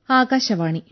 ആകാശവാണി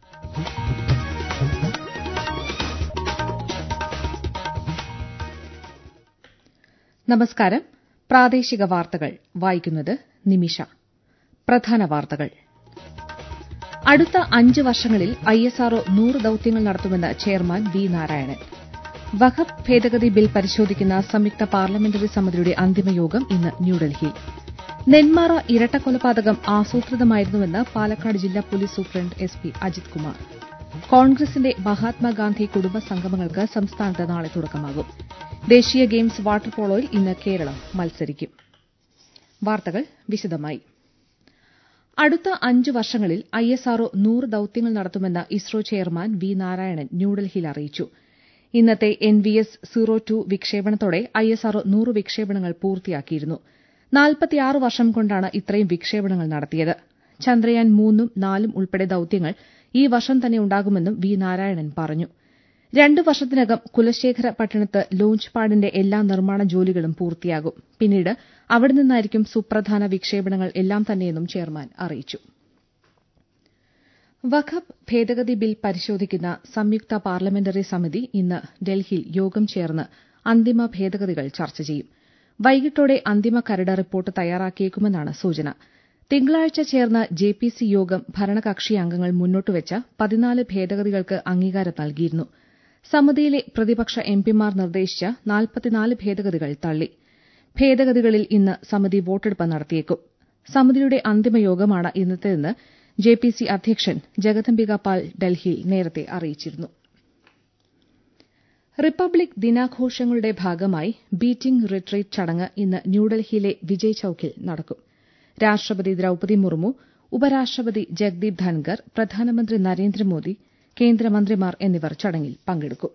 നമസ്കാരം പ്രാദേശിക വാർത്തകൾ വായിക്കുന്നത് നിമിഷ പ്രധാന വാർത്തകൾ അടുത്ത അഞ്ച് വർഷങ്ങളിൽ ഐഎസ്ആർഒ നൂറ് ദൌത്യങ്ങൾ നടത്തുമെന്ന് ചെയർമാൻ വി നാരായണൻ വഖഫ് ഭേദഗതി ബിൽ പരിശോധിക്കുന്ന സംയുക്ത പാർലമെന്ററി സമിതിയുടെ അന്തിമയോഗം ഇന്ന് ന്യൂഡൽഹിയിൽ നെന്മാറ ഇരട്ടക്കൊലപാതകം ആസൂത്രിതമായിരുന്നുവെന്ന് പാലക്കാട് ജില്ലാ police superintendent S P Ajith Kumar കോൺഗ്രസിന്റെ മഹാത്മാഗാന്ധി കുടുംബ സംഗമങ്ങൾക്ക് സംസ്ഥാനത്ത് നാളെ തുടക്കമാകും ദേശീയ ഗെയിംസ് വാട്ടർ പോളോയിൽ ഇന്ന് കേരളം മത്സരിക്കും വാർത്തകൾ വിശദമായി അടുത്ത അഞ്ച് വർഷങ്ങളിൽ ഐഎസ്ആർഒ നൂറ് ദൌത്യങ്ങൾ നടത്തുമെന്ന് ഇസ്രോ ചെയർമാൻ വി നാരായണൻ ന്യൂഡൽഹിയിൽ അറിയിച്ചു ഇന്നത്തെ N V S zero two വിക്ഷേപണത്തോടെ ഐഎസ്ആർഒ നൂറ് വിക്ഷേപണങ്ങൾ പൂർത്തിയാക്കിയിരുന്നു നാൽപ്പത്തിയാറ് വർഷം കൊണ്ടാണ് ഇത്രയും വിക്ഷേപണങ്ങൾ നടത്തിയത് ചന്ദ്രയാൻ മൂന്നും നാലും ഉൾപ്പെടെ ദൌത്യങ്ങൾ ഈ വർഷം തന്നെ ഉണ്ടാകുമെന്നും വി നാരായണൻ പറഞ്ഞു രണ്ട് വർഷത്തിനകം കുലശേഖര പട്ടണത്ത് ലോഞ്ച് പാഡിന്റെ എല്ലാ നിർമ്മാണ ജോലികളും പൂർത്തിയാകും പിന്നീട് അവിടെ നിന്നായിരിക്കും സുപ്രധാന വിക്ഷേപണങ്ങൾ എല്ലാം തന്നെയെന്നും ചെയർമാൻ അറിയിച്ചു വഖഫ് ഭേദഗതി ബിൽ പരിശോധിക്കുന്ന സംയുക്ത പാർലമെന്ററി സമിതി ഇന്ന് ഡൽഹിയിൽ യോഗം ചേർന്ന് അന്തിമ ഭേദഗതികൾ ചർച്ച ചെയ്യും വൈകിട്ടോടെ അന്തിമ കരട് റിപ്പോർട്ട് തയ്യാറാക്കിയേക്കുമെന്നാണ് സൂചന തിങ്കളാഴ്ച ചേർന്ന ജെപിസി യോഗം ഭരണകക്ഷി അംഗങ്ങൾ മുന്നോട്ടുവച്ച പതിനാല് ഭേദഗതികൾക്ക് അംഗീകാരം നൽകിയിരുന്നു സമിതിയിലെ പ്രതിപക്ഷ എംപിമാർ നിർദ്ദേശിച്ച നാൽപ്പത്തിനാല് ഭേദഗതികൾ തള്ളി ഭേദഗതികളിൽ ഇന്ന് സമിതി വോട്ടെടുപ്പ് നടത്തിയേക്കും സമിതിയുടെ അന്തിമയോഗമാണ് ഇന്നത്തേതെന്ന് ജെപിസി അധ്യക്ഷൻ ജഗദംബിക പാൽ ഡൽഹിയിൽ നേരത്തെ അറിയിച്ചിരുന്നു റിപ്പബ്ലിക് ദിനാഘോഷങ്ങളുടെ ഭാഗമായി ബീറ്റിംഗ് റിട്രീറ്റ് ചടങ്ങ് ഇന്ന് ന്യൂഡൽഹിയിലെ വിജയ് ചൌക്കിൽ നടക്കും രാഷ്ട്രപതി ദ്രൌപതി മുർമു ഉപരാഷ്ട്രപതി ജഗ്ദീപ് ധൻകർ പ്രധാനമന്ത്രി നരേന്ദ്രമോദി കേന്ദ്രമന്ത്രിമാർ എന്നിവർ ചടങ്ങിൽ പങ്കെടുക്കും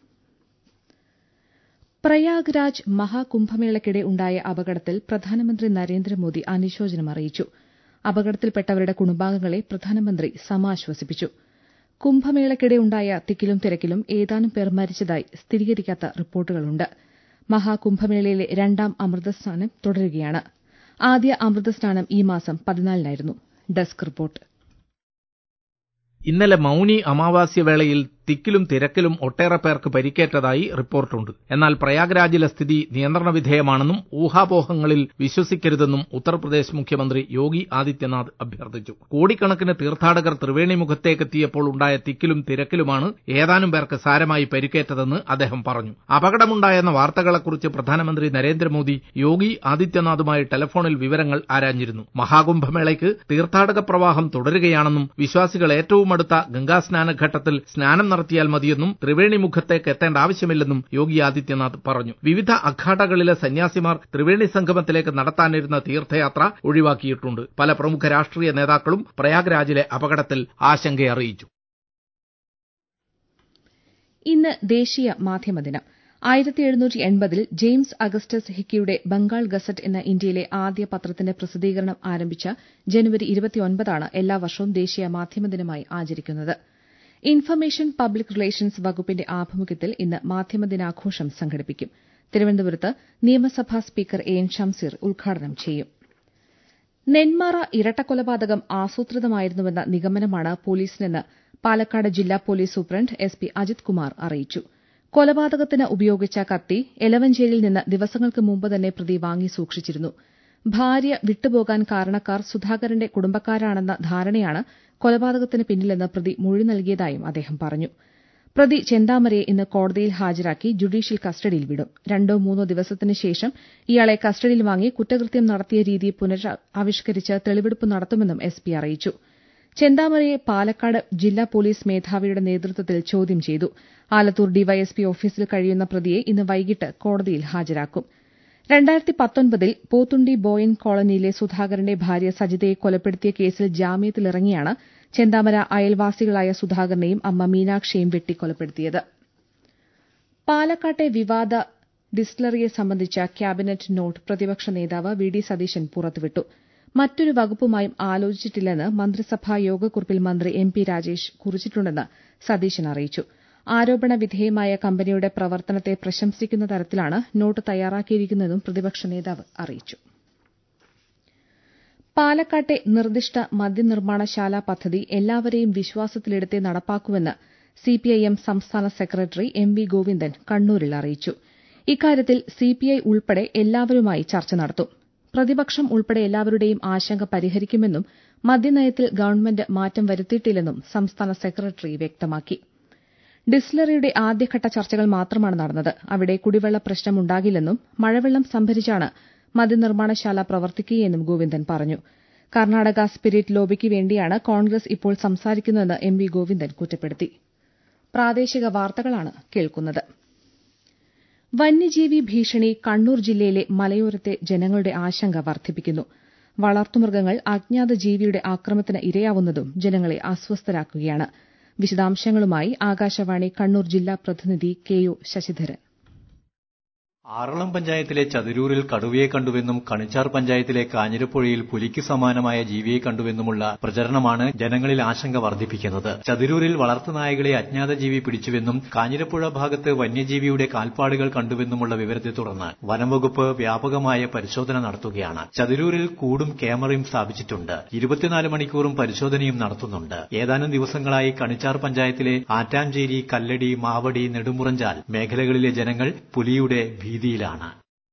പ്രയാഗ്രാജ് മഹാകുംഭമേളയ്ക്കിടെ ഉണ്ടായ അപകടത്തിൽ പ്രധാനമന്ത്രി നരേന്ദ്രമോദി അനുശോചനം അറിയിച്ചു അപകടത്തിൽപ്പെട്ടവരുടെ കുടുംബാംഗങ്ങളെ പ്രധാനമന്ത്രി സമാശ്വസിപ്പിച്ചു കുംഭമേളയ്ക്കിടെ ഉണ്ടായ തിക്കിലും തിരക്കിലും ഏതാനും പേർ മരിച്ചതായി സ്ഥിരീകരിക്കാത്ത റിപ്പോർട്ടുകളുണ്ട് മഹാകുംഭമേളയിലെ രണ്ടാം അമൃതസ്നാനം തുടരുകയാണ് ആദ്യ അമൃതസ്നാനം ഈ മാസം പതിനാലിനായിരുന്നു ഡെസ്ക് റിപ്പോർട്ട് ഇന്നലെ മൌനി അമാവാസ്യ വേളയിൽ തിക്കിലും തിരക്കിലും ഒട്ടേറെ പേർക്ക് പരിക്കേറ്റതായി റിപ്പോർട്ടുണ്ട് എന്നാൽ പ്രയാഗ്രാജിലെ സ്ഥിതി നിയന്ത്രണ വിധേയമാണെന്നും ഊഹാപോഹങ്ങളിൽ വിശ്വസിക്കരുതെന്നും ഉത്തർപ്രദേശ് മുഖ്യമന്ത്രി യോഗി ആദിത്യനാഥ് അഭ്യർത്ഥിച്ചു കോടിക്കണക്കിന് തീർത്ഥാടകർ ത്രിവേണിമുഖത്തേക്കെത്തിയപ്പോൾ ഉണ്ടായ തിക്കിലും തിരക്കിലുമാണ് ഏതാനും പേർക്ക് സാരമായി പരിക്കേറ്റതെന്ന് അദ്ദേഹം പറഞ്ഞു അപകടമുണ്ടായെന്ന വാർത്തകളെക്കുറിച്ച് പ്രധാനമന്ത്രി നരേന്ദ്രമോദി യോഗി ആദിത്യനാഥുമായി ടെലഫോണിൽ വിവരങ്ങൾ ആരാഞ്ഞിരുന്നു മഹാകുംഭമേളയ്ക്ക് തീർത്ഥാടക പ്രവാഹം തുടരുകയാണെന്നും വിശ്വാസികൾ ഏറ്റവും അടുത്ത ഗംഗാസ്നാന ഘട്ടത്തിൽ സ്നാനം നടത്തിയാൽ മതിയെന്നും ത്രിവേണി മുഖത്തേക്ക് എത്തേണ്ട ആവശ്യമില്ലെന്നും യോഗി ആദിത്യനാഥ് പറഞ്ഞു വിവിധ അഖാഡകളിലെ സന്യാസിമാർ ത്രിവേണി സംഗമത്തിലേക്ക് നടത്താനിരുന്ന തീർത്ഥയാത്ര ഒഴിവാക്കിയിട്ടുണ്ട് പല പ്രമുഖ രാഷ്ട്രീയ നേതാക്കളും പ്രയാഗ്രാജിലെ അപകടത്തിൽ ആശങ്കയറിയിച്ചു ഇന്ന് ദേശീയ മാധ്യമ ദിനം ആയിരത്തി എഴുന്നൂറ്റി എൺപതിൽ ജെയിംസ് അഗസ്റ്റസ് ഹിക്കിയുടെ ബംഗാൾ ഗസറ്റ് എന്ന ഇന്ത്യയിലെ ആദ്യ പത്രത്തിന്റെ പ്രസിദ്ധീകരണം ആരംഭിച്ച ജനുവരി ഇരുപത്തിയൊൻപതാണ് എല്ലാ വർഷവും ദേശീയ മാധ്യമ ദിനമായി ആചരിക്കുന്നത് ഇൻഫർമേഷൻ പബ്ലിക് റിലേഷൻസ് വകുപ്പിന്റെ ആഭിമുഖ്യത്തിൽ ഇന്ന് മാധ്യമ ദിനാഘോഷം സംഘടിപ്പിക്കും തിരുവനന്തപുരത്ത് നിയമസഭാ സ്പീക്കർ എ എൻ ഷംസീർ ഉദ്ഘാടനം ചെയ്യും നെന്മാറ ഇരട്ടക്കൊലപാതകം ആസൂത്രിതമായിരുന്നുവെന്ന നിഗമനമാണ് പോലീസിനെന്ന് പാലക്കാട് ജില്ലാ police superintendent S P Ajith Kumar അറിയിച്ചു കൊലപാതകത്തിന് ഉപയോഗിച്ച കത്തി എലവഞ്ചേരിയിൽ നിന്ന് ദിവസങ്ങൾക്ക് മുമ്പ് തന്നെ പ്രതി വാങ്ങി സൂക്ഷിച്ചിരുന്നു ഭാര്യ വിട്ടുപോകാൻ കാരണക്കാർ സുധാകരന്റെ കുടുംബക്കാരാണെന്ന ധാരണയാണ് കൊലപാതകത്തിന് പിന്നിലെന്ന് പ്രതി മൊഴി നൽകിയതായും അദ്ദേഹം പറഞ്ഞു പ്രതി ചെന്താമരയെ ഇന്ന് കോടതിയിൽ ഹാജരാക്കി ജുഡീഷ്യൽ കസ്റ്റഡിയിൽ വിടും രണ്ടോ മൂന്നോ ദിവസത്തിന് ശേഷം ഇയാളെ കസ്റ്റഡിയിൽ വാങ്ങി കുറ്റകൃത്യം നടത്തിയ രീതി പുനരാവിഷ്കരിച്ച് തെളിവെടുപ്പ് നടത്തുമെന്നും എസ് പി അറിയിച്ചു ചെന്താമരയെ പാലക്കാട് ജില്ലാ പോലീസ് മേധാവിയുടെ നേതൃത്വത്തിൽ ചോദ്യം ചെയ്തു ആലത്തൂർ ഡിവൈഎസ്പി ഓഫീസിൽ കഴിയുന്ന പ്രതിയെ ഇന്ന് വൈകിട്ട് കോടതിയിൽ ഹാജരാക്കും രണ്ടായിരത്തി പത്തൊൻപതിൽ പോത്തുണ്ടി ബോയൻ കോളനിയിലെ സുധാകരന്റെ ഭാര്യ സജിതയെ കൊലപ്പെടുത്തിയ കേസിൽ ജാമ്യത്തിലിറങ്ങിയാണ് ചെന്താമര അയൽവാസികളായ സുധാകരനെയും അമ്മ മീനാക്ഷിയെയും വെട്ടിക്കൊലപ്പെടുത്തിയത് പാലക്കാട്ടെ വിവാദ ഡിസ്റ്റിലറിയെ സംബന്ധിച്ച ക്യാബിനറ്റ് നോട്ട് പ്രതിപക്ഷ നേതാവ് വി ഡി സതീശൻ പുറത്തുവിട്ടു മറ്റൊരു വകുപ്പുമായും ആലോചിച്ചിട്ടില്ലെന്ന് മന്ത്രിസഭാ യോഗക്കുറിപ്പിൽ മന്ത്രി എം പി രാജേഷ് കുറിച്ചിട്ടുണ്ടെന്ന് സതീശൻ അറിയിച്ചു ആരോപണ വിധേയമായ കമ്പനിയുടെ പ്രവർത്തനത്തെ പ്രശംസിക്കുന്ന തരത്തിലാണ് നോട്ട് തയ്യാറാക്കിയിരിക്കുന്നതെന്നും പ്രതിപക്ഷ നേതാവ് അറിയിച്ചു പാലക്കാട്ടെ നിർദ്ദിഷ്ട മദ്യനിർമ്മാണശാല പദ്ധതി എല്ലാവരെയും വിശ്വാസത്തിലെടുത്തേ നടപ്പാക്കൂവെന്ന് സിപിഐഎം സംസ്ഥാന സെക്രട്ടറി എം വി ഗോവിന്ദൻ കണ്ണൂരിൽ അറിയിച്ചു ഇക്കാര്യത്തിൽ സിപിഐ ഉൾപ്പെടെ എല്ലാവരുമായി ചർച്ച നടത്തും പ്രതിപക്ഷം ഉൾപ്പെടെ എല്ലാവരുടെയും ആശങ്ക പരിഹരിക്കുമെന്നും മദ്യനയത്തിൽ ഗവൺമെന്റ് മാറ്റം വരുത്തിയിട്ടില്ലെന്നും സംസ്ഥാന സെക്രട്ടറി വ്യക്തമാക്കി ഡിസ്റ്റിലറിയുടെ ആദ്യഘട്ട ചർച്ചകൾ മാത്രമാണ് നടന്നത് അവിടെ കുടിവെള്ള പ്രശ്നമുണ്ടാകില്ലെന്നും മഴവെള്ളം സംഭരിച്ചാണ് മദ്യനിർമ്മാണശാല പ്രവർത്തിക്കുകയെന്നും ഗോവിന്ദൻ പറഞ്ഞു കർണാടക സ്പിരിറ്റ് ലോബിക്ക് വേണ്ടിയാണ് കോൺഗ്രസ് ഇപ്പോൾ സംസാരിക്കുന്നതെന്ന് എം വി ഗോവിന്ദൻ കുറ്റപ്പെടുത്തി പ്രാദേശിക വാർത്തകളാണ് കേൾക്കുന്നത് വന്യജീവി ഭീഷണി കണ്ണൂർ ജില്ലയിലെ മലയോരത്തെ ജനങ്ങളുടെ ആശങ്ക വർദ്ധിപ്പിക്കുന്നു വളർത്തുമൃഗങ്ങൾ അജ്ഞാത ജീവിയുടെ ആക്രമണത്തിന് ഇരയാവുന്നതും ജനങ്ങളെ അസ്വസ്ഥരാക്കുകയാണ് വിശദാംശങ്ങളുമായി ആകാശവാണി കണ്ണൂർ ജില്ലാ പ്രതിനിധി കെ ഒ ശശിധരൻ ആറളം പഞ്ചായത്തിലെ ചതുരൂരിൽ കടുവയെ കണ്ടുവെന്നും കണിച്ചാർ പഞ്ചായത്തിലെ കാഞ്ഞിരപ്പുഴയിൽ പുലിക്ക് സമാനമായ ജീവിയെ കണ്ടുവെന്നുമുള്ള പ്രചരണമാണ് ജനങ്ങളിൽ ആശങ്ക വർദ്ധിപ്പിക്കുന്നത് ചതുരൂരിൽ വളർത്തുനായകളെ അജ്ഞാത ജീവി പിടിച്ചുവെന്നും കാഞ്ഞിരപ്പുഴ ഭാഗത്ത് വന്യജീവിയുടെ കാൽപ്പാടുകൾ കണ്ടുവെന്നുമുള്ള വിവരത്തെ തുടർന്ന് വനംവകുപ്പ് വ്യാപകമായ പരിശോധന നടത്തുകയാണ് ചതുരൂരിൽ കൂടും ക്യാമറയും സ്ഥാപിച്ചിട്ടുണ്ട് ഇരുപത്തിനാല് മണിക്കൂറും പരിശോധനയും നടത്തുന്നുണ്ട് ഏതാനും ദിവസങ്ങളായി കണിച്ചാർ പഞ്ചായത്തിലെ ആറ്റാഞ്ചേരി കല്ലടി മാവടി നെടുമുറഞ്ചാൽ മേഖലകളിലെ ജനങ്ങൾ പുലിയുടെ ഭീതിയിലാണ്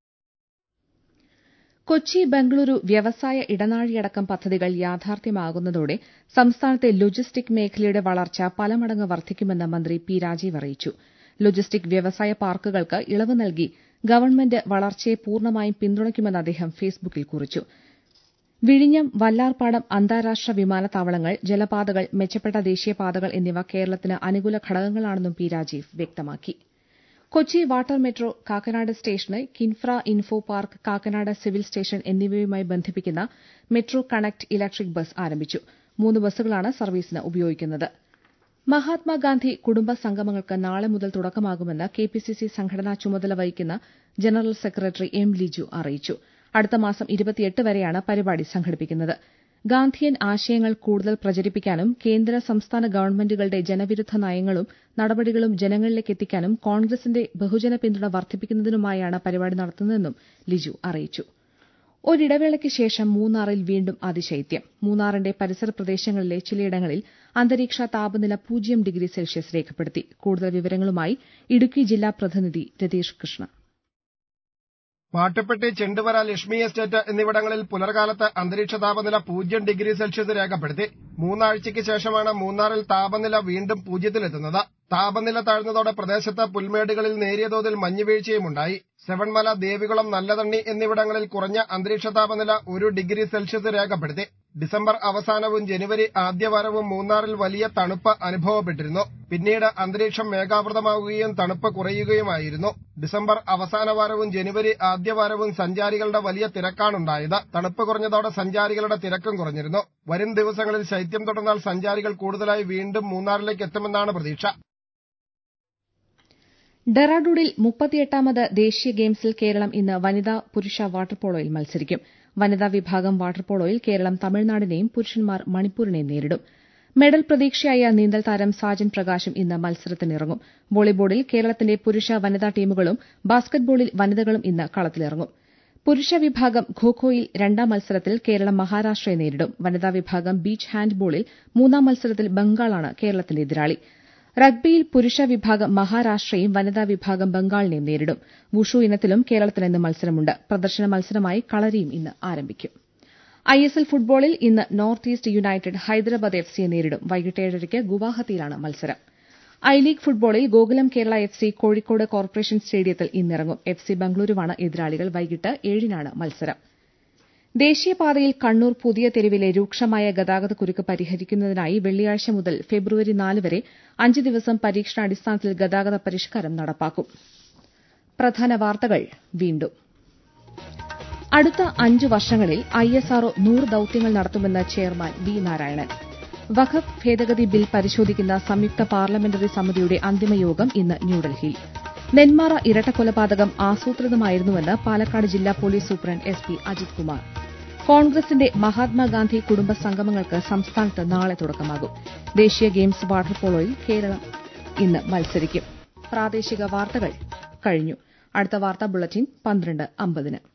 കൊച്ചി ബംഗളൂരു വ്യവസായ ഇടനാഴിയടക്കം പദ്ധതികൾ യാഥാർത്ഥ്യമാകുന്നതോടെ സംസ്ഥാനത്തെ ലോജിസ്റ്റിക് മേഖലയുടെ വളർച്ച പലമടങ്ങ് വർദ്ധിക്കുമെന്ന് മന്ത്രി പി രാജീവ് അറിയിച്ചു ലോജിസ്റ്റിക് വ്യവസായ പാർക്കുകൾക്ക് ഇളവ് നൽകി ഗവൺമെന്റ് വളർച്ചയെ പൂർണ്ണമായും പിന്തുണയ്ക്കുമെന്ന് അദ്ദേഹം ഫേസ്ബുക്കിൽ കുറിച്ചു വിഴിഞ്ഞം വല്ലാർപാടം അന്താരാഷ്ട്ര വിമാനത്താവളങ്ങൾ ജലപാതകൾ മെച്ചപ്പെട്ട ദേശീയപാതകൾ എന്നിവ കേരളത്തിന് അനുകൂല ഘടകങ്ങളാണെന്നും പി രാജീവ് വ്യക്തമാക്കി കൊച്ചി വാട്ടർ മെട്രോ കാക്കനാട് സ്റ്റേഷന് Kinfra info park Kakkanad civil station എന്നിവയുമായി ബന്ധിപ്പിക്കുന്ന മെട്രോ കണക്ട് ഇലക്ട്രിക് ബസ് ആരംഭിച്ചു മൂന്ന് ബസ്സുകളാണ് സർവീസിന് ഉപയോഗിക്കുന്നത് മഹാത്മാഗാന്ധി കുടുംബ സംഗമങ്ങൾക്ക് നാളെ മുതൽ തുടക്കമാകുമെന്ന് കെപിസിസി സംഘടനാ ചുമതല വഹിക്കുന്ന ജനറൽ സെക്രട്ടറി എം ലിജു അറിയിച്ചു അടുത്ത മാസം വരെയാണ് പരിപാടി സംഘടിപ്പിക്കുന്നത് ഗാന്ധിയൻ ആശയങ്ങൾ കൂടുതൽ പ്രചരിപ്പിക്കാനും കേന്ദ്ര സംസ്ഥാന ഗവൺമെന്റുകളുടെ ജനവിരുദ്ധ നയങ്ങളും നടപടികളും ജനങ്ങളിലേക്ക് എത്തിക്കാനും കോൺഗ്രസിന്റെ ബഹുജന പിന്തുണ വർദ്ധിപ്പിക്കുന്നതിനുമായാണ് പരിപാടി നടത്തുന്നതെന്നും ലിജു അറിയിച്ചു ഒരിടവേളയ്ക്ക് ശേഷം മൂന്നാറിൽ വീണ്ടും അതിശൈത്യം മൂന്നാറിന്റെ പരിസര പ്രദേശങ്ങളിലെ ചിലയിടങ്ങളിൽ അന്തരീക്ഷ താപനില പൂജ്യം ഡിഗ്രി സെൽഷ്യസ് രേഖപ്പെടുത്തി കൂടുതൽ വിവരങ്ങളുമായി ഇടുക്കി ജില്ലാ പ്രതിനിധി രതീഷ് കൃഷ്ണ മാട്ടുപ്പെട്ടി ചെണ്ടുവര ലക്ഷ്മി എസ്റ്റേറ്റ് എന്നിവിടങ്ങളിൽ പുലർകാലത്ത് അന്തരീക്ഷ താപനില പൂജ്യം ഡിഗ്രി സെൽഷ്യസ് രേഖപ്പെടുത്തി മൂന്നാഴ്ചയ്ക്ക് ശേഷമാണ് മൂന്നാറിൽ താപനില വീണ്ടും പൂജ്യത്തിലെത്തുന്നത് താപനില താഴ്ന്നതോടെ പ്രദേശത്ത് പുൽമേടുകളിൽ നേരിയ തോതിൽ മഞ്ഞുവീഴ്ചയുമുണ്ടായി സെവൻമല ദേവികുളം നല്ലതണ്ണി എന്നിവിടങ്ങളിൽ കുറഞ്ഞ അന്തരീക്ഷ താപനില ഒരു ഡിഗ്രി സെൽഷ്യസ് രേഖപ്പെടുത്തി ഡിസംബർ അവസാനവും ജനുവരി ആദ്യവാരവും മൂന്നാറിൽ വലിയ തണുപ്പ് അനുഭവപ്പെട്ടിരുന്നു പിന്നീട് അന്തരീക്ഷം മേഘാവൃതമാവുകയും തണുപ്പ് കുറയുകയുമായിരുന്നു ഡിസംബർ അവസാന വാരവും ജനുവരി ആദ്യവാരവും സഞ്ചാരികളുടെ വലിയ തിരക്കാണുണ്ടായത് തണുപ്പ് കുറഞ്ഞതോടെ സഞ്ചാരികളുടെ തിരക്കും കുറഞ്ഞിരുന്നു വരും ദിവസങ്ങളിൽ ശൈത്യം തുടർന്നാൽ സഞ്ചാരികൾ കൂടുതലായി വീണ്ടും മൂന്നാറിലേക്ക് എത്തുമെന്നാണ് പ്രതീക്ഷ ഡെറാഡൂണിൽ മുപ്പത്തിയെട്ടാമത് ദേശീയ ഗെയിംസിൽ കേരളം ഇന്ന് വനിതാ പുരുഷ വാട്ടർ പോളോയിൽ മത്സരിക്കും വനിതാ വിഭാഗം വാട്ടർ പോളോയിൽ കേരളം തമിഴ്നാടിനെയും പുരുഷന്മാർ മണിപ്പൂരിനെയും നേരിടും മെഡൽ പ്രതീക്ഷയായ നീന്തൽ താരം സാജൻ പ്രകാശും ഇന്ന് മത്സരത്തിനിറങ്ങും വോളിബോളിൽ കേരളത്തിന്റെ പുരുഷ വനിതാ ടീമുകളും ബാസ്ക്കറ്റ്ബോളിൽ വനിതകളും ഇന്ന് കളത്തിലിറങ്ങും പുരുഷ വിഭാഗം ഖോഖോയിൽ രണ്ടാം മത്സരത്തിൽ കേരളം മഹാരാഷ്ട്രയെ നേരിടും വനിതാ വിഭാഗം ബീച്ച് ഹാൻഡ്ബോളിൽ മൂന്നാം മത്സരത്തിൽ ബംഗാളാണ് കേരളത്തിന്റെ എതിരാളി റഗ്ബിയിൽ പുരുഷ വിഭാഗം മഹാരാഷ്ട്രയും വനിതാ വിഭാഗം ബംഗാളിനെയും നേരിടും വുഷു ഇനത്തിലും കേരളത്തിന് ഇന്ന് മത്സരമുണ്ട് പ്രദർശന മത്സരമായി കളരിയും ഇന്ന് ആരംഭിക്കും ഐഎസ്എൽ ഫുട്ബോളിൽ ഇന്ന് North East United Hyderabad F സിയെ നേരിടും വൈകിട്ട് ഏഴരയ്ക്ക് ഗുവാഹത്തിയിലാണ് മത്സരം ഐ ലീഗ് ഫുട്ബോളിൽ Gokulam Kerala F C Kozhikode corporation സ്റ്റേഡിയത്തിൽ ഇന്നിറങ്ങും എഫ് സി ബംഗളൂരുവാണ് എതിരാളികൾ വൈകിട്ട് ഏഴിനാണ് മത്സരം ദേശീയപാതയിൽ കണ്ണൂർ പുതിയ തെരുവിലെ രൂക്ഷമായ ഗതാഗതക്കുരുക്ക് പരിഹരിക്കുന്നതിനായി വെള്ളിയാഴ്ച മുതൽ ഫെബ്രുവരി നാല് വരെ അഞ്ച് ദിവസം പരീക്ഷണാടിസ്ഥാനത്തിൽ ഗതാഗത പരിഷ്കാരം നടപ്പാക്കും പ്രധാന വാർത്തകൾ വീണ്ടും അടുത്ത അഞ്ചു വർഷങ്ങളിൽ ഐഎസ്ആർഒ നൂറ് ദൌത്യങ്ങൾ നടത്തുമെന്ന് ചെയർമാൻ വി നാരായണൻ വഖഫ് ഭേദഗതി ബിൽ പരിശോധിക്കുന്ന സംയുക്ത പാർലമെന്ററി സമിതിയുടെ അന്തിമയോഗം ഇന്ന് ന്യൂഡൽഹിയിൽ നെന്മാറ ഇരട്ടക്കൊലപാതകം ആസൂത്രിതമായിരുന്നുവെന്ന് പാലക്കാട് ജില്ലാ police superintendent S P Ajith Kumar കോൺഗ്രസിന്റെ മഹാത്മാഗാന്ധി കുടുംബ സംഗമങ്ങൾക്ക് സംസ്ഥാനത്ത് നാളെ തുടക്കമാകും ദേശീയ ഗെയിംസ് വാട്ടർ പോളോയിൽ കേരളം ഇന്ന് മത്സരിക്കും പ്രാദേശിക വാർത്തകൾ കഴിഞ്ഞു അടുത്ത വാർത്താ ബുള്ളറ്റിൻ പന്ത്രണ്ട് അമ്പതിന്